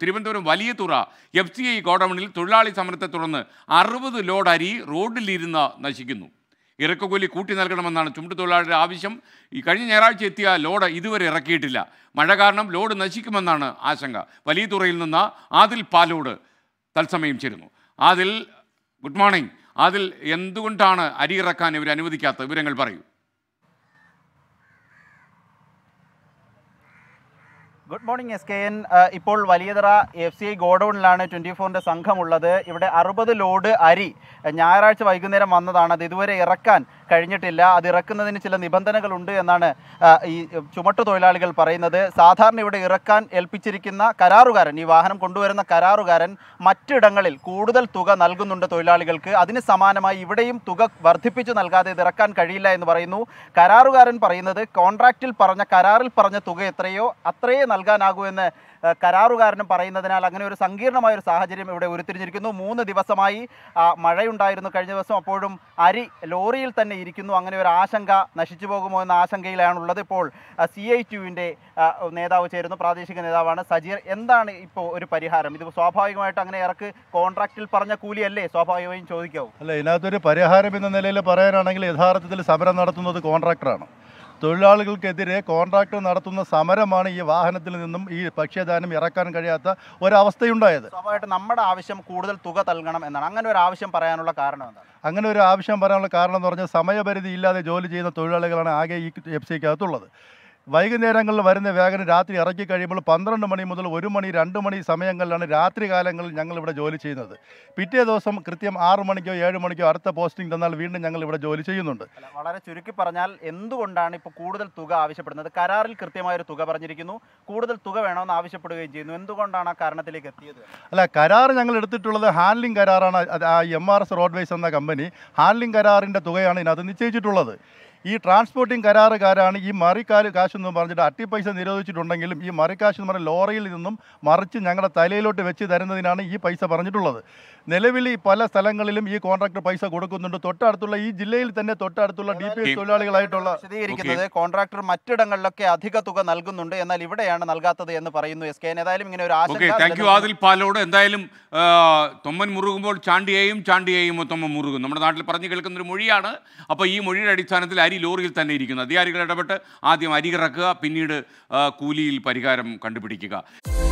തിരുവനന്തപുരം വലിയ തുറ F C I ഗോഡൌണിൽ തൊഴിലാളി സമരത്തെ തുടർന്ന് അറുപത് ലോഡ് അരി റോഡിലിരുന്ന് നശിക്കുന്നു ഇറക്കുകൂലി കൂട്ടി നൽകണമെന്നാണ് ചുമട്ടുതൊഴിലാളിയുടെ ആവശ്യം ഈ കഴിഞ്ഞ ഞായറാഴ്ച എത്തിയ ലോഡ് ഇതുവരെ ഇറക്കിയിട്ടില്ല മഴ കാരണം ലോഡ് നശിക്കുമെന്നാണ് ആശങ്ക വലിയ തുറയിൽ നിന്ന് ആദിൽ പാലോട് തത്സമയം ചേരുന്നു ആദിൽ ഗുഡ് മോർണിംഗ് ആദിൽ എന്തുകൊണ്ടാണ് അരി ഇറക്കാൻ ഇവർ അനുവദിക്കാത്ത വിവരങ്ങൾ പറയൂ good morning S K N ഇപ്പോൾ വലിയതറ എഫ് സി ഐ ഗോഡൌണിലാണ് ട്വൻറ്റി ഫോറിൻ്റെ സംഘമുള്ളത് ഇവിടെ അറുപത് ലോഡ് അരി അഹ് ഞായറാഴ്ച വൈകുന്നേരം വന്നതാണ് അത് ഇതുവരെ ഇറക്കാൻ കഴിഞ്ഞിട്ടില്ല അത് ഇറക്കുന്നതിന് ചില നിബന്ധനകളുണ്ട് എന്നാണ് അഹ് ഈ ചുമട്ടു തൊഴിലാളികൾ പറയുന്നത് സാധാരണ ഇവിടെ ഇറക്കാൻ ഏൽപ്പിച്ചിരിക്കുന്ന കരാറുകാരൻ ഈ വാഹനം കൊണ്ടുവരുന്ന കരാറുകാരൻ മറ്റിടങ്ങളിൽ കൂടുതൽ തുക നൽകുന്നുണ്ട് തൊഴിലാളികൾക്ക് അതിന് സമാനമായി ഇവിടെയും തുക വർദ്ധിപ്പിച്ചു നൽകാതെ ഇത് ഇറക്കാൻ കഴിയില്ല എന്ന് പറയുന്നു കരാറുകാരൻ പറയുന്നത് കോൺട്രാക്റ്റിൽ പറഞ്ഞ കരാറിൽ പറഞ്ഞ തുക എത്രയോ അത്രയേ നൽകാനാകൂ എന്ന് ഏഹ്, കരാറുകാരനും പറയുന്നതിനാൽ അങ്ങനെ ഒരു സങ്കീർണമായ ഒരു സാഹചര്യം ഇവിടെ ഉരുത്തിരിഞ്ഞിരിക്കുന്നു മൂന്ന് ദിവസമായി ആ, മഴയുണ്ടായിരുന്നു കഴിഞ്ഞ ദിവസം അപ്പോഴും അരി ലോറിയിൽ തന്നെ ഇരിക്കുന്നു അങ്ങനെ ഒരു ആശങ്ക നശിച്ചു പോകുമോ എന്ന ആശങ്കയിലാണുള്ളത് ഇപ്പോൾ സി ഐ ടുവിൻ്റെ നേതാവ് ചേരുന്നു പ്രാദേശിക നേതാവാണ് സജീർ എന്താണ് ഇപ്പോൾ ഒരു പരിഹാരം ഇത് സ്വാഭാവികമായിട്ട് അങ്ങനെ ഇറക്ക് കോൺട്രാക്റ്റിൽ പറഞ്ഞ കൂലിയല്ലേ സ്വാഭാവികമായും ചോദിക്കാവൂ അല്ല ഇതിനകത്തൊരു പരിഹാരം എന്ന നിലയിൽ പറയാനാണെങ്കിൽ യഥാർത്ഥത്തിൽ സമരം നടത്തുന്നത് കോൺട്രാക്ടറാണ് തൊഴിലാളികൾക്കെതിരെ കോൺട്രാക്ടർ നടത്തുന്ന സമരമാണ് ഈ വാഹനത്തിൽ നിന്നും ഈ ഭക്ഷ്യധാനം ഇറക്കാൻ കഴിയാത്ത ഒരവസ്ഥയുണ്ടായത് സ്വാഭാവികമായിട്ട് നമ്മുടെ ആവശ്യം കൂടുതൽ തുക നൽകണം എന്നാണ് അങ്ങനെ ഒരു ആവശ്യം പറയാനുള്ള കാരണം എന്താണ് അങ്ങനെ ഒരു ആവശ്യം പറയാനുള്ള കാരണം എന്ന് പറഞ്ഞാൽ സമയപരിധി ഇല്ലാതെ ജോലി ചെയ്യുന്ന തൊഴിലാളികളാണ് ആകെ ഈ എഫ് സിക്കകത്തുള്ളത് വൈകുന്നേരങ്ങളിൽ വരുന്ന വേഗന രാത്രി ഇറക്കി കഴിയുമ്പോൾ പന്ത്രണ്ട് മണി മുതൽ ഒരു മണി രണ്ട് മണി സമയങ്ങളിലാണ് രാത്രി കാലങ്ങളിൽ ഞങ്ങൾ ഇവിടെ ജോലി ചെയ്യുന്നത് പിറ്റേ ദിവസം കൃത്യം ആറ് മണിക്കോ ഏഴ് മണിക്കോ അടുത്ത പോസ്റ്റിംഗ് തന്നാൽ വീണ്ടും ഞങ്ങൾ ഇവിടെ ജോലി ചെയ്യുന്നുണ്ട് അല്ല, വളരെ ചുരുക്കി പറഞ്ഞാൽ എന്തുകൊണ്ടാണ് ഇപ്പോൾ കൂടുതൽ തുക ആവശ്യപ്പെടുന്നത് കരാറിൽ കൃത്യമായ ഒരു തുക പറഞ്ഞിരിക്കുന്നു കൂടുതൽ തുക വേണമെന്ന് ആവശ്യപ്പെടുകയും ചെയ്യുന്നു എന്തുകൊണ്ടാണ് ആ കാരണത്തിലേക്ക് എത്തിയത് അല്ല കരാർ ഞങ്ങൾ എടുത്തിട്ടുള്ളത് ഹാൻഡ്ലിംഗ് കരാറാണ് അത് ആ എം ആർ എസ് റോഡ്വേസ് എന്ന കമ്പനി ഹാൻഡ്ലിംഗ് കരാറിൻ്റെ തുകയാണ് ഇതിനകത്ത് നിശ്ചയിച്ചിട്ടുള്ളത് ഈ ട്രാൻസ്പോർട്ടിംഗ് കരാറുകാരാണ് ഈ മറിക്കാല് കാശ് എന്ന് പറഞ്ഞിട്ട് അട്ടിപ്പൈസ നിരോധിച്ചിട്ടുണ്ടെങ്കിലും ഈ മറിക്കാശ് എന്ന് പറഞ്ഞ ലോറിയിൽ നിന്നും മറിച്ച് ഞങ്ങളുടെ തലയിലോട്ട് വെച്ച് തരുന്നതിനാണ് ഈ പൈസ പറഞ്ഞിട്ടുള്ളത് നിലവിൽ ഈ പല സ്ഥലങ്ങളിലും ഈ കോൺട്രാക്ടർ പൈസ കൊടുക്കുന്നുണ്ട് തൊട്ടടുത്തുള്ള ഈ ജില്ലയിൽ തന്നെ തൊട്ടടുത്തുള്ള ഡി പി എസ് തൊഴിലാളികളായിട്ടുള്ള വിശദീകരിക്കുന്നത് കോൺട്രാക്ടർ മറ്റിടങ്ങളിലൊക്കെ അധിക തുക നൽകുന്നുണ്ട് എന്നാൽ ഇവിടെയാണ് നൽകാത്തത് എന്ന് പറയുന്നു എസ് കെ ഏതായാലും ഇങ്ങനെ ഒരു ഓക്കെ ആശങ്ക താങ്ക് യു ആദിൽ പാലോട് എന്തായാലും ആ, തൊമ്മൻ മുറുകുമ്പോൾ ചാണ്ടിയെയും ചാണ്ടിയെയും തൊമ്മൻ മുറുകും നമ്മുടെ നാട്ടിൽ പറഞ്ഞു കേൾക്കുന്ന ഒരു മൊഴിയാണ് അപ്പോൾ ഈ മൊഴിയുടെ അടിസ്ഥാനത്തിൽ അരി ലോറിയിൽ തന്നെ ഇരിക്കുന്നു അധികാരികൾ ഇടപെട്ട് ആദ്യം അരി ഇറക്കുക പിന്നീട് ആ, കൂലിയിൽ പരിഹാരം കണ്ടുപിടിക്കുക